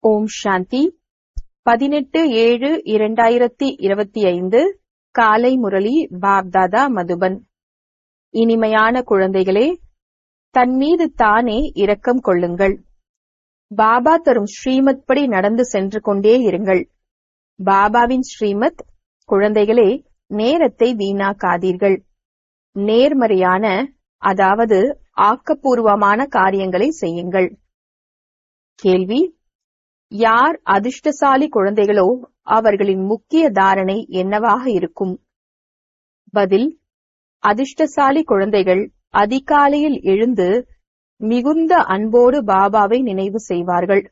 ஓம் சாந்தி பதினெட்டு ஏழு இரண்டாயிரத்தி இருபத்தி ஐந்து காலை முரளி பாப்தாதா மதுபன் இனிமையான குழந்தைகளே தன் மீது தானே இரக்கம் கொள்ளுங்கள் பாபா தரும் ஸ்ரீமத் படி நடந்து சென்று கொண்டே இருங்கள் பாபாவின் ஸ்ரீமத் குழந்தைகளே நேரத்தை வீணாக்காதீர்கள் நேர்மறையான அதாவது ஆக்கப்பூர்வமான காரியங்களை செய்யுங்கள் கேள்வி யார் அதிர்ஷ்டசாலி குழந்தைகளோ அவர்களின் முக்கிய தாரணை என்னவாக இருக்கும் பதில் அதிர்ஷ்டசாலி குழந்தைகள் அதிகாலையில் எழுந்து மிகுந்த அன்போடு பாபாவை நினைவு செய்வார்கள்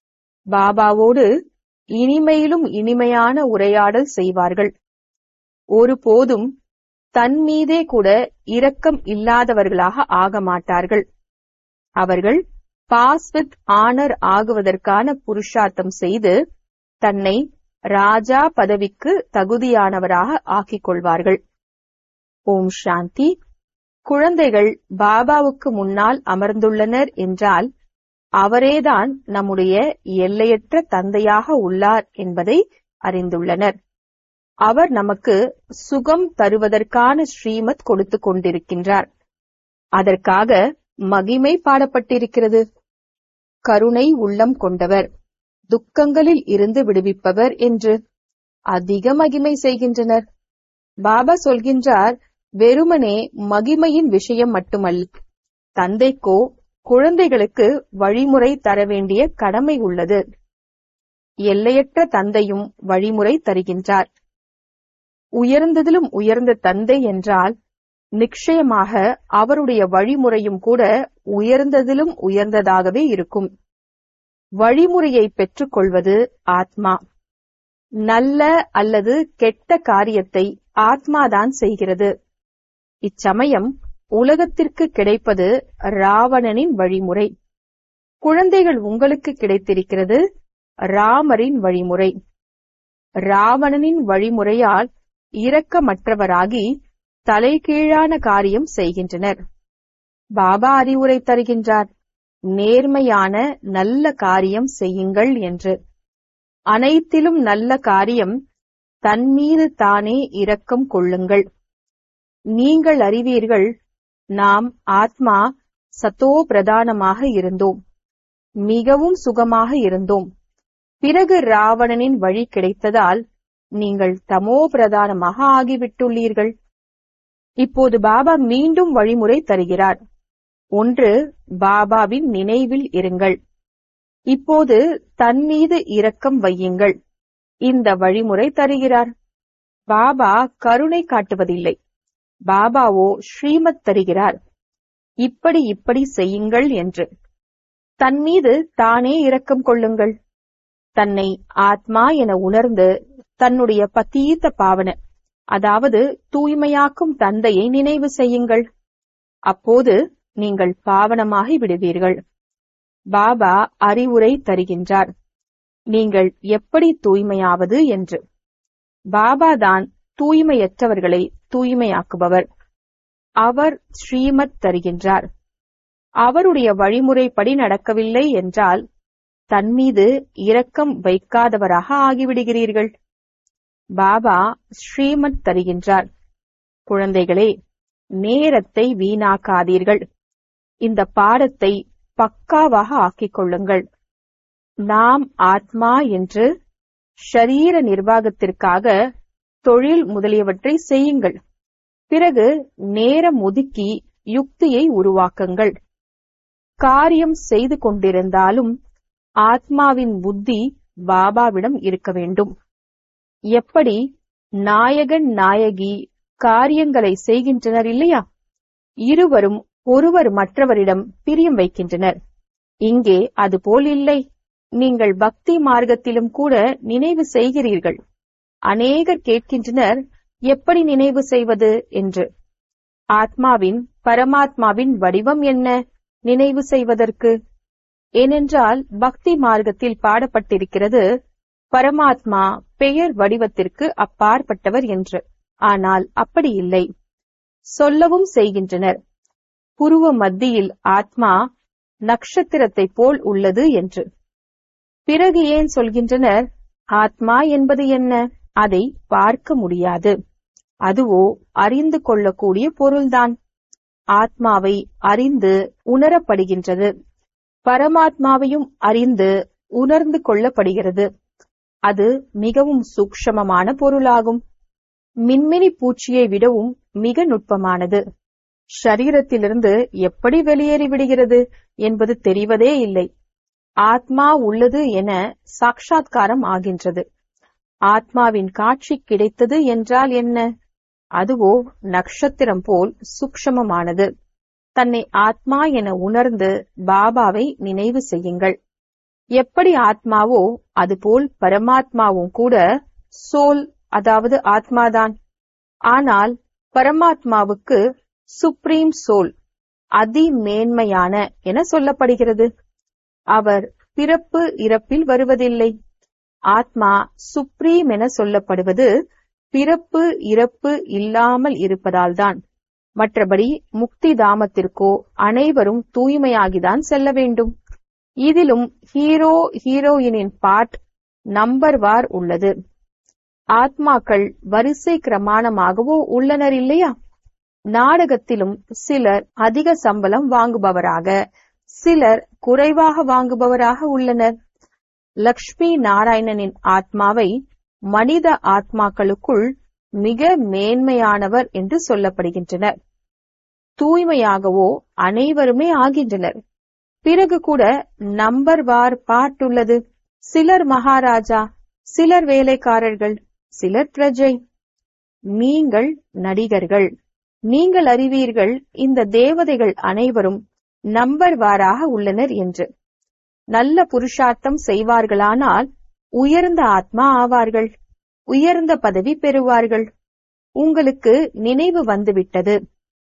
பாபாவோடு இனிமையிலும் இனிமையான உரையாடல் செய்வார்கள் ஒருபோதும் தன் மீதே கூட இரக்கம் இல்லாதவர்களாக ஆக மாட்டார்கள் அவர்கள் பாஸ் வித் ஆனர் ஆகுவதற்கான புருஷார்த்தம் செய்து தன்னை ராஜா பதவிக்கு தகுதியானவராக ஆக்கிக் கொள்வார்கள் ஓம் சாந்தி குழந்தைகள் பாபாவுக்கு முன்னால் அமர்ந்துள்ளனர் என்றால் அவரேதான் நம்முடைய எல்லையற்ற தந்தையாக உள்ளார் என்பதை அறிந்துள்ளனர் அவர் நமக்கு சுகம் தருவதற்கான ஸ்ரீமத் கொடுத்து கொண்டிருக்கின்றார் அதற்காக மகிமை பாடப்பட்டிருக்கிறது கருணை உள்ளம் கொண்டவர் துக்கங்களில் இருந்து விடுவிப்பவர் என்று அதிக மகிமை செய்கின்றனர் பாபா சொல்கின்றார் வெறுமனே மகிமையின் விஷயம் மட்டுமல்ல தந்தைக்கோ குழந்தைகளுக்கு வழிமுறை தர வேண்டிய கடமை உள்ளது எல்லையற்ற தந்தையும் வழிமுறை தருகின்றார் உயர்ந்ததிலும் உயர்ந்த தந்தை என்றால் நிச்சயமாக அவருடைய வழிமுறையும் கூட உயர்ந்ததிலும் உயர்ந்ததாகவே இருக்கும் வழிமுறையை பெற்றுக்கொள்வது ஆத்மா நல்ல அல்லது கெட்ட காரியத்தை ஆத்மாதான் செய்கிறது இச்சமயம் உலகத்திற்கு கிடைப்பது ராவணனின் வழிமுறை குழந்தைகள் உங்களுக்கு கிடைத்திருக்கிறது ராமரின் வழிமுறை ராவணனின் வழிமுறையால் இரக்கமற்றவராகி தலைகீழான காரியம் செய்கின்றனர் பாபா அறிவுரை தருகின்றார் நேர்மையான நல்ல காரியம் செய்யுங்கள் என்று அனைத்திலும் நல்ல காரியம் தன் மீது தானே இரக்கம் கொள்ளுங்கள் நீங்கள் அறிவீர்கள் நாம் ஆத்மா சத்தோ பிரதானமாக இருந்தோம் மிகவும் சுகமாக இருந்தோம் பிறகு ராவணனின் வழி கிடைத்ததால் நீங்கள் தமோ பிரதானமாக ஆகிவிட்டுள்ளீர்கள் இப்போது பாபா மீண்டும் வழிமுறை தருகிறார் ஒன்று பாபாவின் நினைவில் இருங்கள் இப்போது தன் மீது இரக்கம் வையுங்கள் இந்த வழிமுறை தருகிறார் பாபா கருணை காட்டுவதில்லை பாபாவோ ஸ்ரீமத் தருகிறார் இப்படி இப்படி செய்யுங்கள் என்று தன் மீது தானே இரக்கம் கொள்ளுங்கள் தன்னை ஆத்மா என உணர்ந்து தன்னுடைய பத்தீத்த பாவன அதாவது தூய்மையாக்கும் தந்தையை நினைவு செய்யுங்கள் அப்போது நீங்கள் பாவனமாகி விடுவீர்கள் பாபா அறிவுரை தருகின்றார் நீங்கள் எப்படி தூய்மையாவது என்று பாபாதான் தூய்மையற்றவர்களை தூய்மையாக்குபவர் அவர் ஸ்ரீமத் தருகின்றார் அவருடைய வழிமுறைப்படி நடக்கவில்லை என்றால் தன்மீது இரக்கம் வைக்காதவராக ஆகிவிடுகிறீர்கள் பாபா ஸ்ரீமத் தருகின்றார் குழந்தைகளே நேரத்தை வீணாக்காதீர்கள் இந்த பாடத்தை பக்காவாக ஆக்கிக் கொள்ளுங்கள் நாம் ஆத்மா என்று ஷரீர நிர்வாகத்திற்காக தொழில் முதலியவற்றை செய்யுங்கள் பிறகு நேரம் ஒதுக்கி யுக்தியை உருவாக்குங்கள் காரியம் செய்து கொண்டிருந்தாலும் ஆத்மாவின் புத்தி பாபாவிடம் இருக்க வேண்டும் எப்படி நாயகன் நாயகி காரியங்களை செய்கின்றனர் இல்லையா இருவரும் ஒருவர் மற்றவரிடம் பிரியம் வைக்கின்றனர் இங்கே அதுபோல் இல்லை நீங்கள் பக்தி மார்க்கத்திலும் கூட நினைவு செய்கிறீர்கள் அநேகர் கேட்கின்றனர் எப்படி நினைவு செய்வது என்று ஆத்மாவின் பரமாத்மாவின் வடிவம் என்ன நினைவு செய்வதற்கு ஏனென்றால் பக்தி மார்க்கத்தில் பாடப்பட்டிருக்கிறது பரமாத்மா பெயர் வடிவத்திற்கு அப்பாற்பட்டவர் என்று ஆனால் அப்படி இல்லை சொல்லவும் செய்கின்றனர் புருவ மத்தியில் ஆத்மா நட்சத்திரத்தை போல் உள்ளது என்று பிறகு ஏன் சொல்கின்றனர் ஆத்மா என்பது என்ன அதை பார்க்க முடியாது அதுவோ அறிந்து கொள்ளக்கூடிய பொருள்தான் ஆத்மாவை அறிந்து உணரப்படுகின்றது பரமாத்மாவையும் அறிந்து உணர்ந்து கொள்ளப்படுகிறது அது மிகவும் சூக்ஷமமான பொருளாகும் மின்மினி பூச்சியை விடவும் மிக நுட்பமானது ஷரீரத்திலிருந்து எப்படி வெளியேறி விடுகிறது என்பது தெரிவதே இல்லை ஆத்மா உள்ளது என சாட்சாத்காரம் ஆகின்றது ஆத்மாவின் காட்சி கிடைத்தது என்றால் என்ன அதுவோ நட்சத்திரம் போல் சூக்ஷமமானது தன்னை ஆத்மா என உணர்ந்து பாபாவை நினைவு செய்யுங்கள் எப்படி ஆத்மாவோ அதுபோல் பரமாத்மாவும் கூட சோல் அதாவது ஆத்மாதான் ஆனால் பரமாத்மாவுக்கு சுப்ரீம் சோல் அதிமேன்மையான என சொல்லப்படுகிறது அவர் பிறப்பு இறப்பில் வருவதில்லை ஆத்மா சுப்ரீம் என சொல்லப்படுவது பிறப்பு இறப்பு இல்லாமல் இருப்பதால்தான் மற்றபடி முக்தி தாமத்திற்கோ அனைவரும் தூய்மையாகிதான் செல்ல வேண்டும் இதிலும் ஹீரோ ஹீரோயினின் பாட் நம்பர் வார் உள்ளது ஆத்மாக்கள் வரிசை கிரமாணமாகவோ உள்ளனர் இல்லையா நாடகத்திலும் சிலர் அதிக சம்பளம் வாங்குபவராக சிலர் குறைவாக வாங்குபவராக உள்ளனர் லக்ஷ்மி நாராயணனின் ஆத்மாவை மனித ஆத்மாக்களுக்குள் மிக மேன்மையானவர் என்று சொல்லப்படுகின்றனர் தூய்மையாகவோ அனைவருமே ஆகின்றனர் பிறகு கூட நம்பர் வார் பாட்டுள்ளது சிலர் மகாராஜா சிலர் வேலைக்காரர்கள் சிலர் பிரஜை நீங்கள் நடிகர்கள் நீங்கள் அறிவீர்கள் இந்த தேவதைகள் அனைவரும் நம்பர் வாராக உள்ளனர் என்று நல்ல புருஷார்த்தம் செய்வார்களானால் உயர்ந்த ஆத்மா ஆவார்கள் உயர்ந்த பதவி பெறுவார்கள் உங்களுக்கு நினைவு வந்துவிட்டது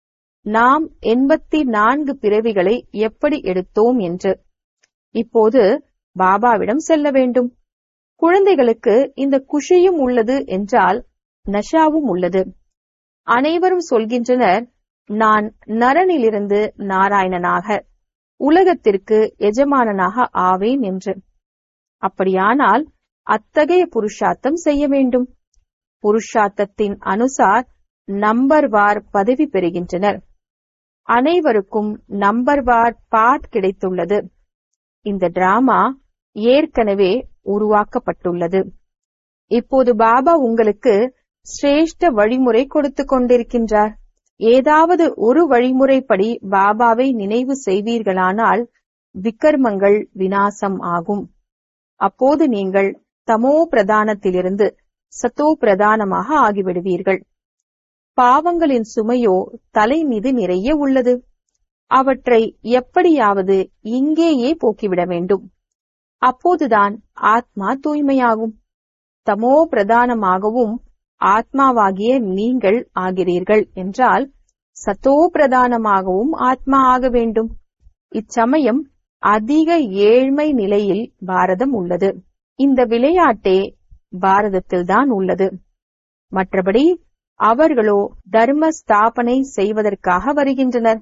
நாம் எண்பத்தி நான்கு பிறவிகளை எப்படி எடுத்தோம் என்று இப்போது பாபாவிடம் செல்ல வேண்டும் குழந்தைகளுக்கு இந்த குஷியும் உள்ளது என்றால் நஷாவும் உள்ளது அனைவரும் சொல்கின்றனர் நான் நரனிலிருந்து நாராயணனாக உலகத்திற்கு எஜமானனாக ஆவேன் என்று அப்படியானால் அத்தகைய புருஷார்த்தம் செய்ய வேண்டும் புருஷார்த்தத்தின் அனுசார் நம்பர் வார் பதவி பெறுகின்றனர் அனைவருக்கும் நம்பர் வார் பாட் கிடைத்துள்ளது இந்த டிராமா ஏற்கனவே உருவாக்கப்பட்டுள்ளது இப்போது பாபா உங்களுக்கு சிரேஷ்ட வழிமுறை கொடுத்து கொண்டிருக்கின்றார் ஏதாவது ஒரு வழிமுறைப்படி பாபாவை நினைவு செய்வீர்களானால் விக்கர்மங்கள் வினாசம் ஆகும் அப்போது நீங்கள் தமோ பிரதானத்திலிருந்து சத்தோ பிரதானமாக ஆகிவிடுவீர்கள் பாவங்களின் சுமையோ தலை மீது நிறைய உள்ளது அவற்றை எப்படியாவது இங்கேயே போக்கிவிட வேண்டும் அப்போதுதான் ஆத்மா தூய்மையாகும் தமோ பிரதானமாகவும் ஆத்மாவாகிய நீங்கள் ஆகிறீர்கள் என்றால் சத்தோ பிரதானமாகவும் ஆத்மா ஆக வேண்டும் இச்சமயம் அதிக ஏழ்மை நிலையில் பாரதம் உள்ளது இந்த விளையாட்டே பாரதத்தில்தான் உள்ளது மற்றபடி அவர்களோ தர்ம ஸ்தாபனை செய்வதற்காக வருகின்றனர்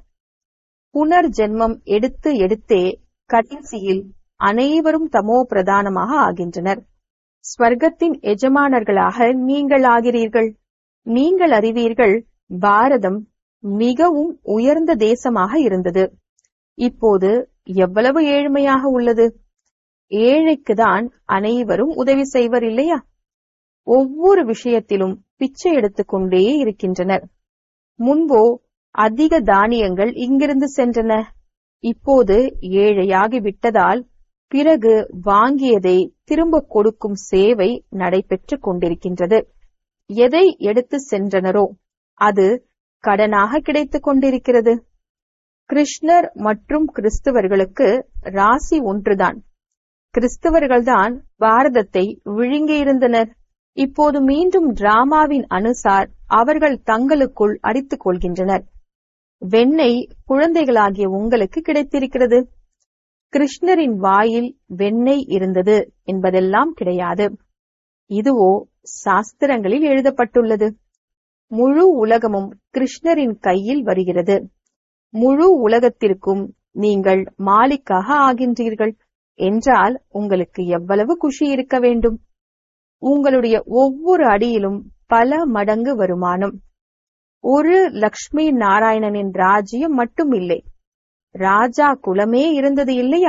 புனர் ஜென்மம் எடுத்து எடுத்தே கடைசியில் அனைவரும் தமோ பிரதானமாக ஆகின்றனர் ஸ்வர்க்கத்தின் எஜமானர்களாக நீங்கள் ஆகிறீர்கள் நீங்கள் அறிவீர்கள் பாரதம் மிகவும் உயர்ந்த தேசமாக இருந்தது இப்போது எவ்வளவு ஏழ்மையாக உள்ளது ஏழைக்குதான் அனைவரும் உதவி செய்வர் இல்லையா ஒவ்வொரு விஷயத்திலும் பிச்சை எடுத்துக்கொண்டே இருக்கின்றனர் முன்போ அதிக தானியங்கள் இங்கிருந்து சென்றன இப்போது ஏழையாகி விட்டதால் பிறகு வாங்கியதை திரும்ப கொடுக்கும் சேவை நடைபெற்றுக் கொண்டிருக்கின்றது எதை எடுத்து சென்றனரோ அது கடனாக கிடைத்துக் கொண்டிருக்கிறது கிருஷ்ணர் மற்றும் கிறிஸ்தவர்களுக்கு ராசி ஒன்றுதான் கிறிஸ்தவர்கள்தான் பாரதத்தை விழுங்கியிருந்தனர் இப்போது மீண்டும் டிராமாவின் அனுசார் அவர்கள் தங்களுக்குள் அடித்துக் கொள்கின்றனர் வெண்ணெய் குழந்தைகளாகிய உங்களுக்கு கிடைத்திருக்கிறது கிருஷ்ணரின் வாயில் வெண்ணெய் இருந்தது என்பதெல்லாம் கிடையாது இதுவோ சாஸ்திரங்களில் எழுதப்பட்டுள்ளது முழு உலகமும் கிருஷ்ணரின் கையில் வருகிறது முழு உலகத்திற்கும் நீங்கள் மாலிக்காக ஆகின்றீர்கள் என்றால் உங்களுக்கு எவ்வளவு குஷி இருக்க வேண்டும் உங்களுடைய ஒவ்வொரு அடியிலும் பல மடங்கு வருமானம் ஒரு லக்ஷ்மி நாராயணனின் ராஜ்யம் மட்டும் இல்லை ராஜா குலமே இருந்தது இல்லையா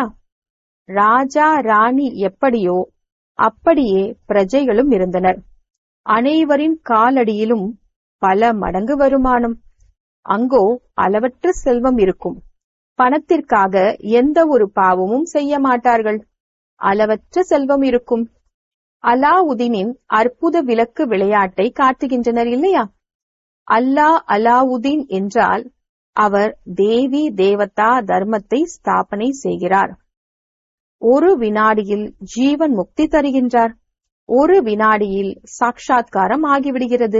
ராஜா ராணி எப்படியோ அப்படியே பிரஜைகளும் இருந்தனர் அனைவரின் காலடியிலும் பல மடங்கு வருமானம் அங்கோ அளவற்ற செல்வம் இருக்கும் பணத்திற்காக எந்த ஒரு பாவமும் செய்ய மாட்டார்கள் அளவற்ற செல்வம் இருக்கும் அலாவுதீனின் அற்புத விளக்கு விளையாட்டை காட்டுகின்றனர் இல்லையா அல்லா அலாவுதீன் என்றால் அவர் தேவி தேவதா தர்மத்தை ஸ்தாபனை செய்கிறார் ஒரு வினாடியில் ஜீவன் முக்தி தருகின்றார் ஒரு வினாடியில் சாட்சாத்காரம் ஆகிவிடுகிறது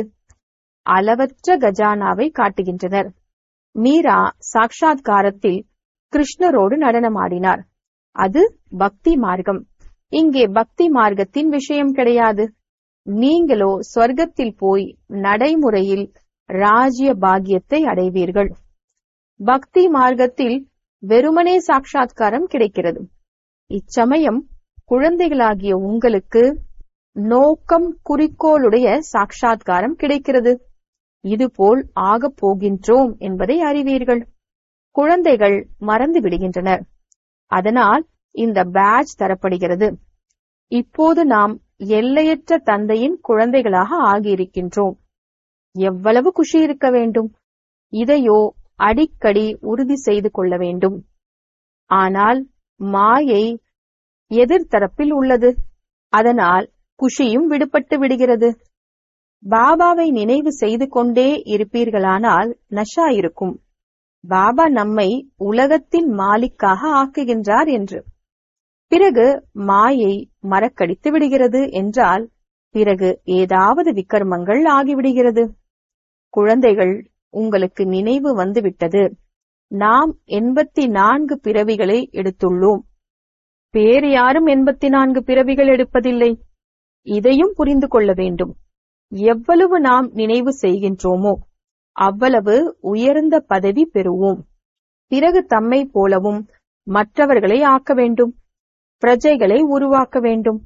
அளவற்ற கஜானாவை காட்டுகின்றனர் மீரா சாட்சாத்காரத்தில் கிருஷ்ணரோடு நடனமாடினார் அது பக்தி மார்க்கம் இங்கே பக்தி மார்க்கத்தின் விஷயம் கிடையாது நீங்களோ சொர்க்கத்தில் போய் நடைமுறையில் ராஜ்ய பாக்கியத்தை அடைவீர்கள் பக்தி மார்க்கத்தில் வெறுமனே சாட்சாத்காரம் கிடைக்கிறது இச்சமயம் குழந்தைகளாகிய உங்களுக்கு நோக்கம் குறிக்கோளுடைய சாட்சாத்காரம் கிடைக்கிறது இதுபோல் ஆகப் போகின்றோம் என்பதை அறிவீர்கள் குழந்தைகள் மறந்து விடுகின்றனர் அதனால் இந்த பேட்ச் தரப்படுகிறது இப்போது நாம் எல்லையற்ற தந்தையின் குழந்தைகளாக ஆகியிருக்கின்றோம் எவ்வளவு குஷி இருக்க வேண்டும் இதையோ அடிக்கடி உறுதி செய்து கொள்ள வேண்டும் ஆனால் மாயை எதிர்த்தரப்பில் உள்ளது அதனால் குஷியும் விடுபட்டு விடுகிறது பாபாவை நினைவு செய்து கொண்டே இருப்பீர்களானால் நஷா இருக்கும் பாபா நம்மை உலகத்தின் மாலிக்காக ஆக்குகின்றார் என்று பிறகு மாயை மறக்கடித்து விடுகிறது என்றால் பிறகு ஏதாவது விக்கர்மங்கள் ஆகிவிடுகிறது குழந்தைகள் உங்களுக்கு நினைவு வந்துவிட்டது நாம் எண்பத்தி நான்கு பிறவிகளை எடுத்துள்ளோம் வேறு யாரும் எண்பத்தி நான்கு பிறவிகள் எடுப்பதில்லை இதையும் புரிந்து கொள்ள வேண்டும் எவ்வளவு நாம் நினைவு செய்கின்றோமோ அவ்வளவு உயர்ந்த பதவி பெறுவோம் பிறகு தம்மை போலவும் மற்றவர்களை ஆக்க வேண்டும் பிரஜைகளை உருவாக்க வேண்டும்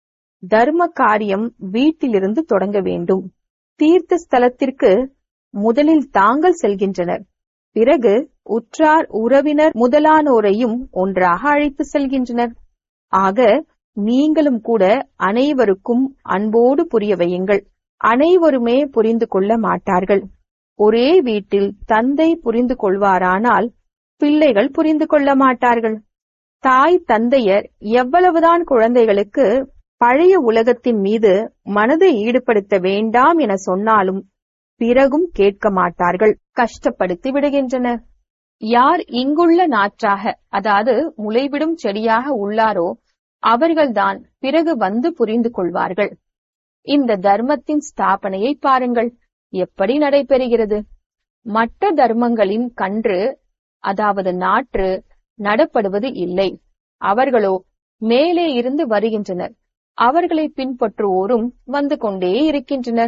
தர்ம காரியம் வீட்டிலிருந்து தொடங்க வேண்டும் தீர்த்த ஸ்தலத்திற்கு முதலில் தாங்கள் செல்கின்றனர் பிறகு உற்றார் உறவினர் முதலானோரையும் ஒன்றாக அழைத்து செல்கின்றனர் ஆக நீங்களும் கூட அனைவருக்கும் அன்போடு புரிய வையுங்கள் அனைவருமே புரிந்து கொள்ள மாட்டார்கள் ஒரே வீட்டில் தந்தை புரிந்து கொள்வாரானால் பிள்ளைகள் புரிந்து கொள்ள மாட்டார்கள் தாய் தந்தையர் எவ்வளவுதான் குழந்தைகளுக்கு பழைய உலகத்தின் மீது மனதை ஈடுபடுத்த வேண்டாம் என சொன்னாலும் பிறகும் கேட்க மாட்டார்கள் கஷ்டப்படுத்தி விடுகின்றனர் யார் இங்குள்ள நாற்றாக அதாவது முளைவிடும் செடியாக உள்ளாரோ அவர்கள்தான் பிறகு வந்து புரிந்து கொள்வார்கள் இந்த தர்மத்தின் ஸ்தாபனையை பாருங்கள் எப்படி நடைபெறுகிறது மற்ற தர்மங்களின் கன்று அதாவது நாற்று நடப்படுவது இல்லை அவர்களோ மேலே இருந்து வருகின்றனர் அவர்களை பின்பற்றுவோரும் வந்து கொண்டே இருக்கின்றனர்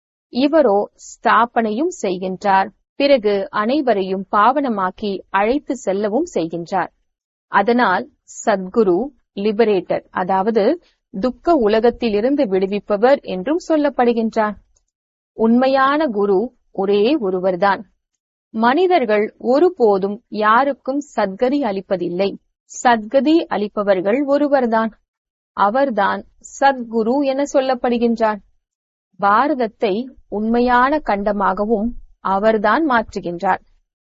இவரோ ஸ்தாபனையும் செய்கின்றார் பிறகு அனைவரையும் பாவனமாக்கி அழைத்து செல்லவும் செய்கின்றார் அதனால் சத்குரு லிபரேட்டர் அதாவது துக்க உலகத்திலிருந்து விடுவிப்பவர் என்றும் சொல்லப்படுகின்றார் உண்மையான குரு ஒரே ஒருவர்தான் மனிதர்கள் ஒருபோதும் யாருக்கும் சத்கதி அளிப்பதில்லை சத்கதி அளிப்பவர்கள் ஒருவர்தான் அவர்தான் சத்குரு என சொல்லப்படுகின்றார் பாரதத்தை உண்மையான கண்டமாகவும் அவர்தான் மாற்றுகின்றார்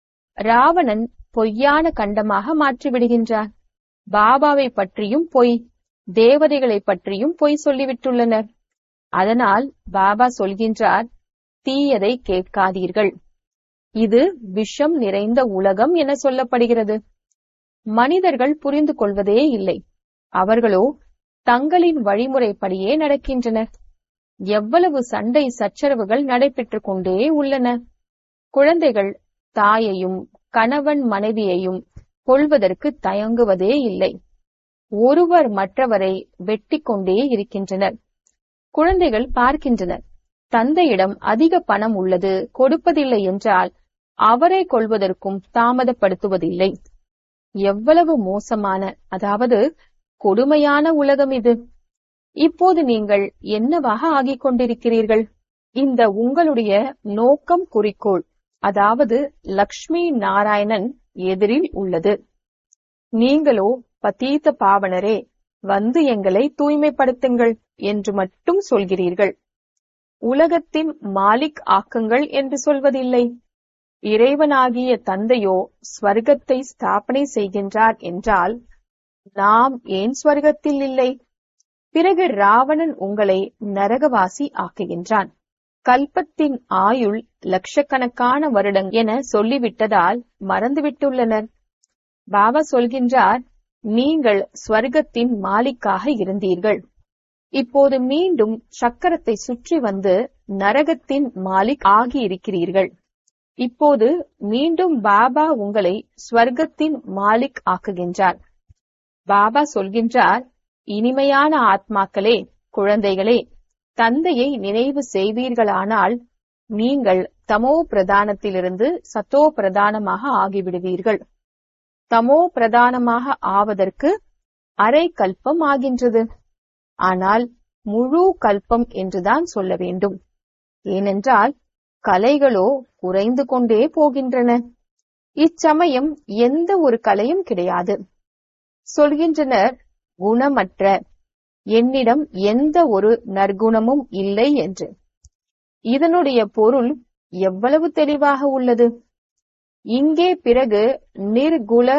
ராவணன் பொய்யான கண்டமாக மாற்றிவிடுகின்றார் பாபாவை பற்றியும் பொய் தேவதைகளை பற்றியும் பொய் சொல்லிவிட்டுள்ளனர் அதனால் பாபா சொல்கின்றார் தீயதை கேட்காதீர்கள் இது விஷம் நிறைந்த உலகம் என சொல்லப்படுகிறது மனிதர்கள் புரிந்து கொள்வதே இல்லை அவர்களோ தங்களின் வழிமுறைப்படியே நடக்கின்றனர் எவ்வளவு சண்டை சச்சரவுகள் நடைபெற்றுக் கொண்டே உள்ளன குழந்தைகள் தாயையும் கணவன் மனைவியையும் கொள்வதற்கு தயங்குவதே இல்லை ஒருவர் மற்றவரை வெட்டி கொண்டே இருக்கின்றனர் குழந்தைகள் பார்க்கின்றனர் தந்தையிடம் அதிக பணம் உள்ளது கொடுப்பதில்லை என்றால் அவரை கொள்வதற்கும் தாமதப்படுத்துவதில்லை எவ்வளவு மோசமான அதாவது கொடுமையான உலகம் இது இப்போது நீங்கள் என்னவாக ஆகிக் கொண்டிருக்கிறீர்கள் இந்த உங்களுடைய நோக்கம் குறிக்கோள் அதாவது லக்ஷ்மி நாராயணன் எதிரில் உள்ளது நீங்களோ பதீத்த பாவனரே வந்து எங்களை தூய்மைப்படுத்துங்கள் என்று மட்டும் சொல்கிறீர்கள் உலகத்தின் மாலிக் ஆக்குங்கள் என்று சொல்வதில்லை இறைவனாகிய தந்தையோ ஸ்வர்க்கத்தை ஸ்தாபனை செய்கின்றார் என்றால் நாம் ஏன் ஸ்வர்க்கத்தில் இல்லை பிறகு ராவணன் உங்களை நரகவாசி ஆக்குகின்றான் கல்பத்தின் ஆயுள் லட்சக்கணக்கான வருடம் என சொல்லிவிட்டதால் மறந்துவிட்டுள்ளனர் பாபா சொல்கின்றார் நீங்கள் ஸ்வர்க்கத்தின் மாலிக்காக இருந்தீர்கள் இப்போது மீண்டும் சக்கரத்தை சுற்றி வந்து நரகத்தின் மாலிக் ஆகியிருக்கிறீர்கள் இப்போது மீண்டும் பாபா உங்களை ஸ்வர்க்கத்தின் மாலிக் ஆக்குகின்றார் பாபா சொல்கின்றார் இனிமையான ஆத்மாக்களே குழந்தைகளே தந்தையை நினைவு செய்வீர்களானால் நீங்கள் தமோ பிரதானத்திலிருந்து சத்தோ பிரதானமாக ஆகிவிடுவீர்கள் தமோ பிரதானமாக ஆவதற்கு அரை கல்பம் ஆகின்றது ஆனால் முழு கல்பம் என்றுதான் சொல்ல வேண்டும் ஏனென்றால் கலைகளோ குறைந்து கொண்டே போகின்றன இச்சமயம் எந்த ஒரு கலையும் கிடையாது சொல்கின்றனர் குணமற்ற என்னிடம் எந்த ஒரு நற்குணமும் இல்லை என்று இதனுடைய பொருள் எவ்வளவு தெளிவாக உள்ளது இங்கே பிறகு நிர்குல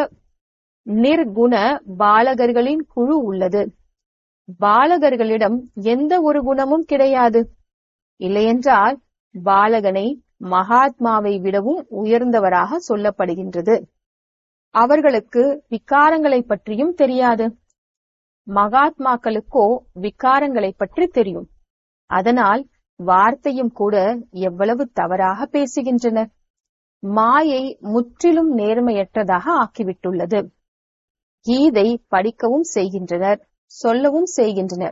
நிர்குண பாலகர்களின் குழு உள்ளது பாலகர்களிடம் எந்த ஒரு குணமும் கிடையாது இல்லையென்றால் பாலகனை மகாத்மாவை விடவும் உயர்ந்தவராக சொல்லப்படுகின்றது அவர்களுக்கு விகாரங்களை பற்றியும் தெரியாது மகாத்மாக்களுக்கோ விகாரங்களை பற்றி தெரியும் அதனால் வார்த்தையும் கூட எவ்வளவு தவறாக பேசுகின்றனர் மாயை முற்றிலும் நேர்மையற்றதாக ஆக்கிவிட்டுள்ளது கீதை படிக்கவும் செய்கின்றனர் சொல்லவும் செய்கின்றனர்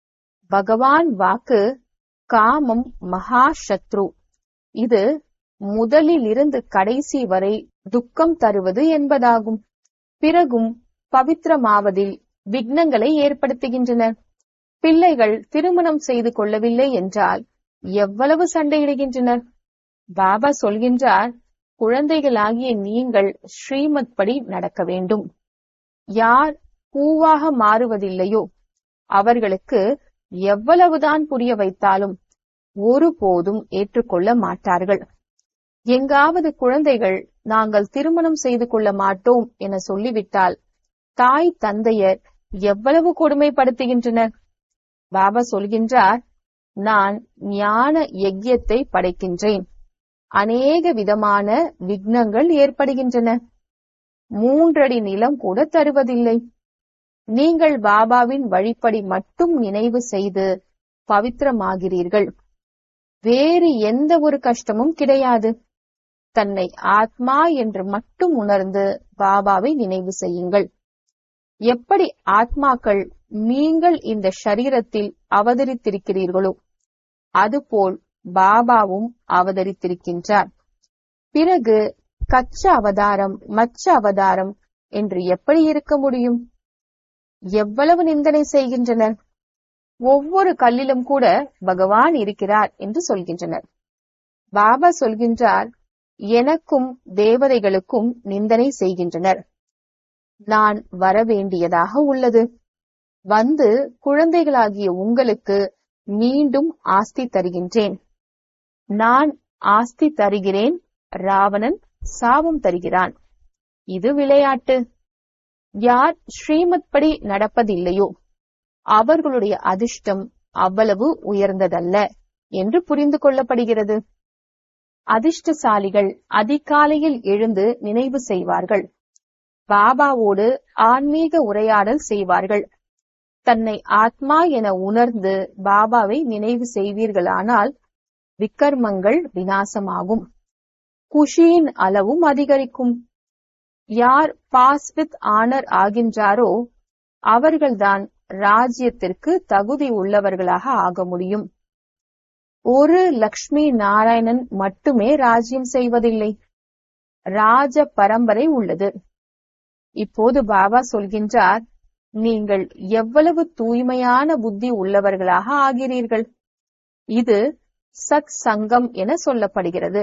பகவான் வாக்கு காமம் மகா சத்ரு இது முதலில் இருந்து கடைசி வரை துக்கம் தருவது என்பதாகும் பிறகும் பவித்திரமாவதில் விக்னங்களை ஏற்படுத்துகின்றனர் பிள்ளைகள் திருமணம் செய்து கொள்ளவில்லை என்றால் எவ்வளவு சண்டையிடுகின்றனர் பாபா சொல்கின்றார் குழந்தைகளாகிய நீங்கள் ஸ்ரீமத் படி நடக்க வேண்டும் யார் பூவாக மாறுவதில்லையோ அவர்களுக்கு எவ்வளவுதான் புரிய வைத்தாலும் ஒருபோதும் ஏற்றுக்கொள்ள மாட்டார்கள் எங்காவது குழந்தைகள் நாங்கள் திருமணம் செய்து கொள்ள மாட்டோம் என சொல்லிவிட்டால் தாய் தந்தையர் எவ்வளவு கொடுமைப்படுத்துகின்றனர் பாபா சொல்கின்றார் நான் ஞான யஜ்யத்தை படைக்கின்றேன் அநேக விதமான விக்னங்கள் ஏற்படுகின்றன மூன்றடி நிலம் கூட தருவதில்லை நீங்கள் பாபாவின் வழிப்படி மட்டும் நினைவு செய்து பவித்திரமாகிறீர்கள் வேறு எந்த ஒரு கஷ்டமும் கிடையாது தன்னை ஆத்மா என்று மட்டும் உணர்ந்து பாபாவை நினைவு செய்யுங்கள் எப்படி ஆத்மாக்கள் நீங்கள் இந்த ஷரீரத்தில் அவதரித்திருக்கிறீர்களோ அதுபோல் பாபாவும் அவதரித்திருக்கின்றார் பிறகு கச்ச அவதாரம் மச்ச அவதாரம் என்று எப்படி இருக்க முடியும் எவ்வளவு நிந்தனை செய்கின்றனர் ஒவ்வொரு கல்லிலும் கூட பகவான் இருக்கிறார் என்று சொல்கின்றனர் பாபா சொல்கின்றார் எனக்கும் தேவதைகளுக்கும் நிந்தனை செய்கின்றனர் நான் வரவேண்டியதாக உள்ளது வந்து குழந்தைகளாகிய உங்களுக்கு மீண்டும் ஆஸ்தி தருகின்றேன் நான் ஆஸ்தி தருகிறேன் ராவணன் சாபம் தருகிறான் இது விளையாட்டு யார் ஸ்ரீமத் படி நடப்பதில்லையோ அவர்களுடைய அதிர்ஷ்டம் அவ்வளவு உயர்ந்ததல்ல என்று புரிந்து கொள்ளப்படுகிறது அதிர்ஷ்டசாலிகள் அதிகாலையில் எழுந்து நினைவு செய்வார்கள் பாபாவோடு ஆன்மீக உரையாடல் செய்வார்கள் தன்னை ஆத்மா என உணர்ந்து பாபாவை நினைவு செய்வீர்களானால் விக்கர்மங்கள் வினாசமாகும் குஷியின் அளவும் அதிகரிக்கும் யார் பாஸ் வித் ஆனர் ஆகின்றாரோ அவர்கள்தான் ராஜ்யத்திற்கு தகுதி உள்ளவர்களாக ஆக முடியும் ஒரு லக்ஷ்மி நாராயணன் மட்டுமே ராஜ்யம் செய்வதில்லை ராஜ பரம்பரை உள்ளது இப்போது பாபா சொல்கின்றார் நீங்கள் எவ்வளவு தூய்மையான புத்தி உள்ளவர்களாக ஆகிறீர்கள் இது சத் சங்கம் என சொல்லப்படுகிறது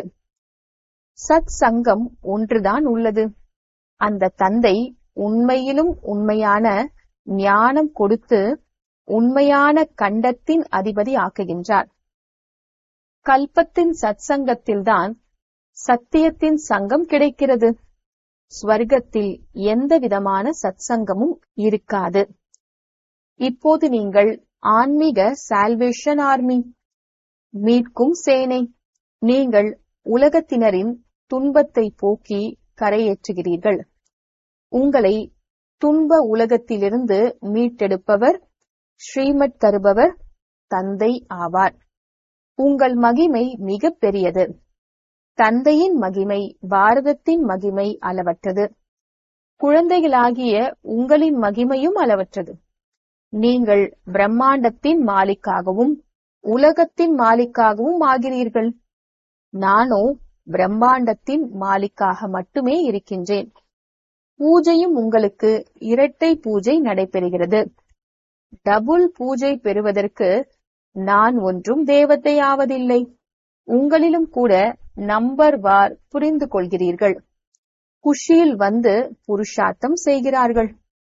சத் சங்கம் ஒன்றுதான் உள்ளது அந்த தந்தை உண்மையிலும் உண்மையான ஞானம் கொடுத்து உண்மையான கண்டத்தின் அதிபதி ஆக்குகின்றார் கல்பத்தின் சத்சங்கத்தில்தான் சத்தியத்தின் சங்கம் கிடைக்கிறது ஸ்வர்க்கத்தில் எந்த விதமான சத்சங்கமும் இருக்காது இப்போது நீங்கள் ஆன்மீக சால்வேஷன் ஆர்மி மீட்கும் சேனை நீங்கள் உலகத்தினரின் துன்பத்தை போக்கி கரையேற்றுகிறீர்கள் உங்களை துன்ப உலகத்திலிருந்து மீட்டெடுப்பவர் ஸ்ரீமட் தருபவர் தந்தை ஆவார் உங்கள் மகிமை மிக பெரியது தந்தையின் மகிமை பாரதத்தின் மகிமை அளவற்றது குழந்தைகளாகிய உங்களின் மகிமையும் அளவற்றது நீங்கள் பிரம்மாண்டத்தின் மாலிக்காகவும் உலகத்தின் மாலிக்காகவும் ஆகிறீர்கள் நானோ பிரம்மாண்டத்தின் மாலிக்காக மட்டுமே இருக்கின்றேன் பூஜையும் உங்களுக்கு இரட்டை பூஜை நடைபெறுகிறது டபுள் பூஜை பெறுவதற்கு நான் ஒன்றும் தேவதை ஆவதில்லை உங்களிலும் கூட நம்பர் வார் புரிந்து கொள்கிறீர்கள் குஷியில் வந்து புருஷார்த்தம் செய்கிறார்கள்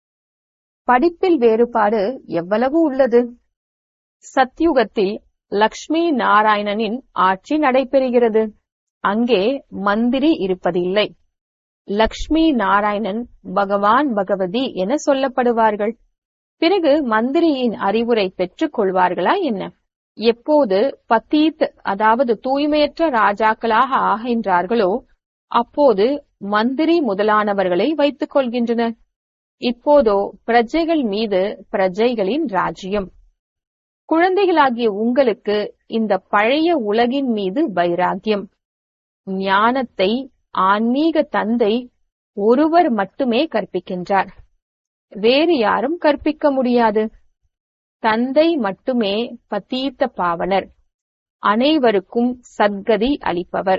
படிப்பில் வேறுபாடு எவ்வளவு உள்ளது சத்யுகத்தில் லக்ஷ்மி நாராயணனின் ஆட்சி நடைபெறுகிறது அங்கே மந்திரி இருப்பதில்லை லக்ஷ்மி நாராயணன் பகவான் பகவதி என சொல்லப்படுவார்கள் பிறகு மந்திரியின் அறிவுரை பெற்றுக் கொள்வார்களா என்ன எப்போது பத்தீத் அதாவது தூய்மையற்ற ராஜாக்களாக ஆகின்றார்களோ அப்போது மந்திரி முதலானவர்களை வைத்துக் கொள்கின்றனர் இப்போதோ பிரஜைகள் மீது பிரஜைகளின் ராஜ்யம் குழந்தைகளாகிய உங்களுக்கு இந்த பழைய உலகின் மீது வைராக்கியம் ஞானத்தை ஆன்மீக தந்தை ஒருவர் மட்டுமே கற்பிக்கின்றார் வேறு யாரும் கற்பிக்க முடியாது தந்தை மட்டுமே பத்தீத்த பாவனர் அனைவருக்கும் சத்கதி அளிப்பவர்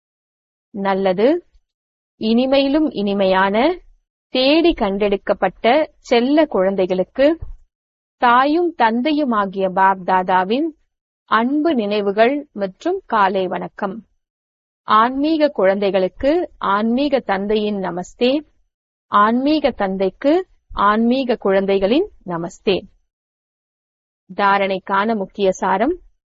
நல்லது இனிமையிலும் இனிமையான தேடி கண்டெடுக்கப்பட்ட செல்ல குழந்தைகளுக்கு தாயும் தந்தையும் ஆகிய பாப்தாதாவின் அன்பு நினைவுகள் மற்றும் காலை வணக்கம் ஆன்மீக குழந்தைகளுக்கு ஆன்மீக தந்தையின் நமஸ்தே ஆன்மீக தந்தைக்கு ஆன்மீக குழந்தைகளின் நமஸ்தே தாரணைக்கான முக்கிய சாரம்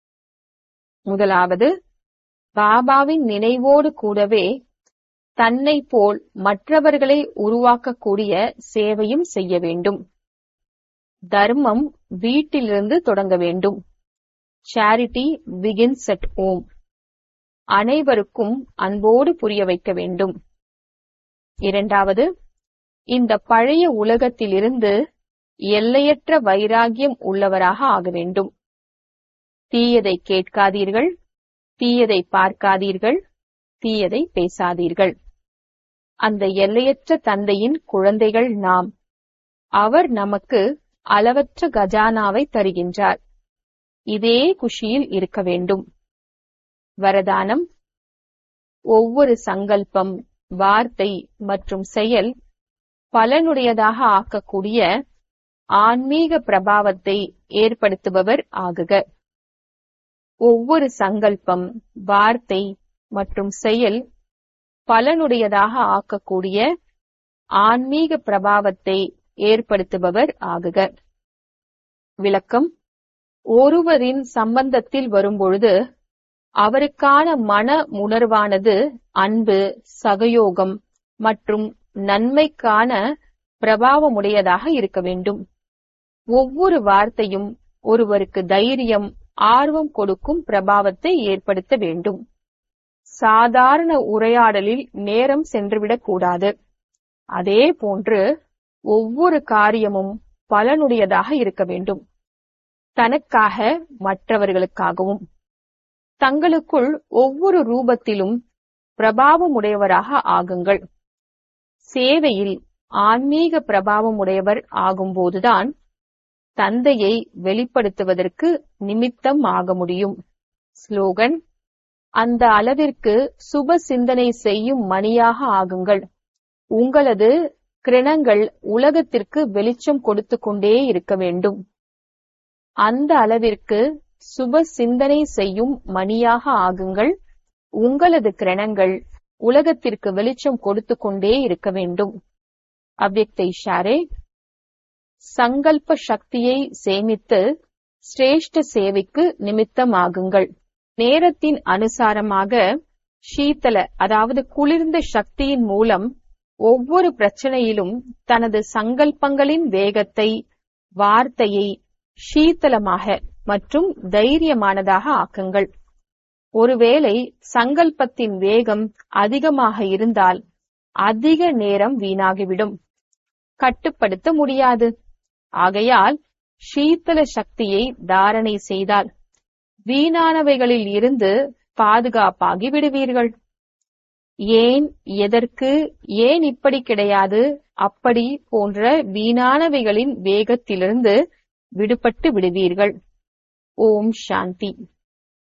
முதலாவது பாபாவின் நினைவோடு கூடவே தன்னை போல் மற்றவர்களை உருவாக்கக்கூடிய சேவையும் செய்ய வேண்டும் தர்மம் வீட்டிலிருந்து தொடங்க வேண்டும் சேரிட்டி பிகின்ஸ் அட் ஹோம் அனைவருக்கும் அன்போடு புரிய வைக்க வேண்டும் இரண்டாவது இந்த பழைய உலகத்திலிருந்து எல்லையற்ற வைராகியம் உள்ளவராக ஆக வேண்டும் தீயதை கேட்காதீர்கள் தீயதை பார்க்காதீர்கள் தீயதை பேசாதீர்கள் அந்த எல்லையற்ற தந்தையின் குழந்தைகள் நாம் அவர் நமக்கு அளவற்ற கஜானாவை தருகின்றார் இதே குஷியில் இருக்க வேண்டும் வரதானம் ஒவ்வொரு சங்கல்பம் வார்த்தை மற்றும் செயல் பலனுடையதாக ஆக்கக்கூடிய ஆன்மீக பிரபாவத்தை ஏற்படுத்துபவர் ஆகுக ஒவ்வொரு சங்கல்பம் வார்த்தை மற்றும் செயல் பலனுடையதாக ஆக்கக்கூடிய ஆன்மீக பிரபாவத்தை ஏற்படுத்துபவர் ஆகுக விளக்கம் ஒருவரின் சம்பந்தத்தில் வரும்பொழுது அவருக்கான மன உணர்வானது அன்பு சகயோகம் மற்றும் நன்மைக்கான பிரபாவமுடையதாக இருக்க வேண்டும் ஒவ்வொரு வார்த்தையும் ஒருவருக்கு தைரியம் ஆர்வம் கொடுக்கும் பிரபாவத்தை ஏற்படுத்த வேண்டும் சாதாரண உரையாடலில் நேரம் சென்றுவிடக் கூடாது அதே போன்று ஒவ்வொரு காரியமும் பலனுடையதாக இருக்க வேண்டும் தனக்காக மற்றவர்களுக்காகவும் தங்களுக்குள் ஒவ்வொரு ரூபத்திலும் பிரபாவமுடையவராக ஆகுங்கள் சேவையில் ஆன்மீக பிரபாவமுடையவர் ஆகும்போதுதான் தந்தையை வெளிப்படுத்துவதற்கு நிமித்தம் ஆக முடியும் ஸ்லோகன் அந்த அளவிற்கு சுப சிந்தனை செய்யும் மணியாக ஆகுங்கள் உங்களது கிரணங்கள் உலகத்திற்கு வெளிச்சம் கொடுத்து கொண்டே இருக்க வேண்டும் அந்த அளவிற்கு சுப சிந்தனை செய்யும் மணியாக ஆகுங்கள் உங்களது கிரணங்கள் உலகத்திற்கு வெளிச்சம் கொடுத்து கொண்டே இருக்க வேண்டும் அவ்வக்த இஷாரே சங்கல்ப சக்தியை சேமித்து சிரேஷ்ட சேவைக்கு நிமித்தமாகுங்கள் நேரத்தின் அனுசாரமாக ஷீத்தல அதாவது குளிர்ந்த சக்தியின் மூலம் ஒவ்வொரு பிரச்சனையிலும் தனது சங்கல்பங்களின் வேகத்தை வார்த்தையை ஷீத்தலமாக மற்றும் தைரியமானதாக ஆக்குங்கள் ஒருவேளை சங்கல்பத்தின் வேகம் அதிகமாக இருந்தால் அதிக நேரம் வீணாகிவிடும் கட்டுப்படுத்த முடியாது ஆகையால் ஷீத்தல சக்தியை தாரணை செய்தால் வீணானவைகளில் இருந்து பாதுகாப்பாகி விடுவீர்கள் ஏன் எதற்கு ஏன் இப்படி கிடையாது அப்படி போன்ற வீணானவைகளின் வேகத்திலிருந்து விடுபட்டு விடுவீர்கள் ஓம் சாந்தி